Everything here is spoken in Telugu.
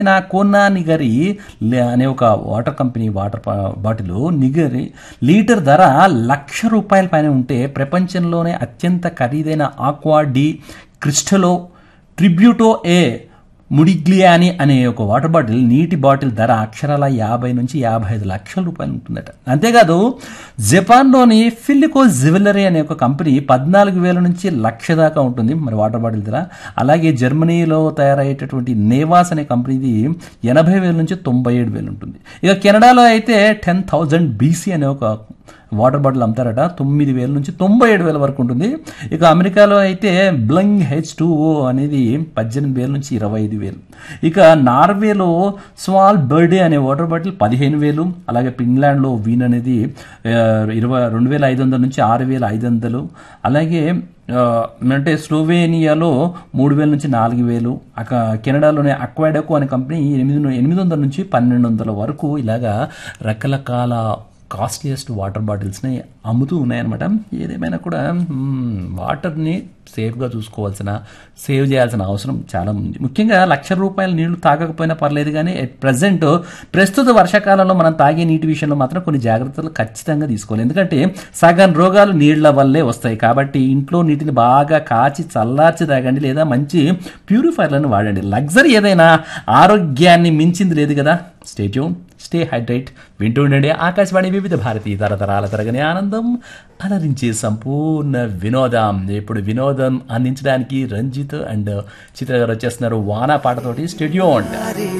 నా కోనా నిగరి లే- అనే ఒక వాటర్ కంపెనీ వాటర్ పా- బాటిల్ నిగరి లీటర్ ధర లక్ష రూపాయల పైన ఉంటే ప్రపంచంలోనే అత్యంత ఖరీదైన ఆక్వా డి క్రిస్టలో ట్రిబ్యూటో ఏ ముడిగ్లియాని అనే ఒక వాటర్ బాటిల్ నీటి బాటిల్ ధర అక్షరాల యాభై నుంచి యాభై ఐదు లక్షల రూపాయలు ఉంటుందట అంతేకాదు జపాన్లోని ఫిల్లికో జ్యువెలరీ అనే ఒక కంపెనీ పద్నాలుగు వేల నుంచి లక్ష దాకా ఉంటుంది మరి వాటర్ బాటిల్ ధర అలాగే జర్మనీలో తయారయ్యేటటువంటి నేవాస్ అనే కంపెనీది ఎనభై వేల నుంచి తొంభై ఏడు వేలు ఉంటుంది ఇక కెనడాలో అయితే టెన్ థౌజండ్ బీసీ అనే ఒక వాటర్ బాటిల్ అమ్ముతారట తొమ్మిది వేల నుంచి తొంభై ఏడు వేల వరకు ఉంటుంది ఇక అమెరికాలో అయితే బ్లంగ్ హెచ్ టూ ఓ అనేది పద్దెనిమిది వేల నుంచి ఇరవై ఐదు వేలు ఇక నార్వేలో స్మాల్ బర్డే అనే వాటర్ బాటిల్ పదిహేను వేలు అలాగే ఫిన్లాండ్లో వీన్ అనేది ఆ, ఇరవై రెండు వేల ఐదు వందల నుంచి ఆరు వేల ఐదు వందలు అలాగే ఆ, అంటే స్లోవేనియాలో మూడు వేల నుంచి నాలుగు వేలు అక కెనడాలోనే అక్వాడెకో అనే కంపెనీ ఎనిమిది ఎనిమిది వందల నుంచి పన్నెండు వందల వరకు ఇలాగా రకరకాల కాస్ట్లియస్ట్ వాటర్ బాటిల్స్ని అమ్ముతూ ఉన్నాయన్నమాట ఏదేమైనా కూడా మ్మ్, వాటర్ని సేఫ్గా చూసుకోవాల్సిన సేవ్ చేయాల్సిన అవసరం చాలా ఉంది ముఖ్యంగా లక్ష రూపాయల నీళ్లు తాగకపోయినా పర్లేదు కానీ ఎట్ ప్రజెంట్ ప్రస్తుత వర్షాకాలంలో మనం తాగే నీటి విషయంలో మాత్రం కొన్ని జాగ్రత్తలు ఖచ్చితంగా తీసుకోవాలి ఎందుకంటే సగం రోగాలు నీళ్ల వల్లే వస్తాయి కాబట్టి ఇంట్లో నీటిని బాగా కాచి చల్లార్చి తాగండి లేదా మంచి ప్యూరిఫైర్లను వాడండి లగ్జరీ ఏదైనా ఆరోగ్యాన్ని మించింది లేదు కదా స్టేట్యూన్ స్టే హైడ్రేట్ వింటూ ఉండండి ఆకాశవాణి వివిధ భారతి తరతరాల తరగని ఆనందం అలరించే సంపూర్ణ వినోదం ఇప్పుడు వినోదం అందించడానికి రంజిత్ అండ్ చిత్ర గారు వచ్చేస్తున్నారు వానా పాటతోటి స్టేడియోన్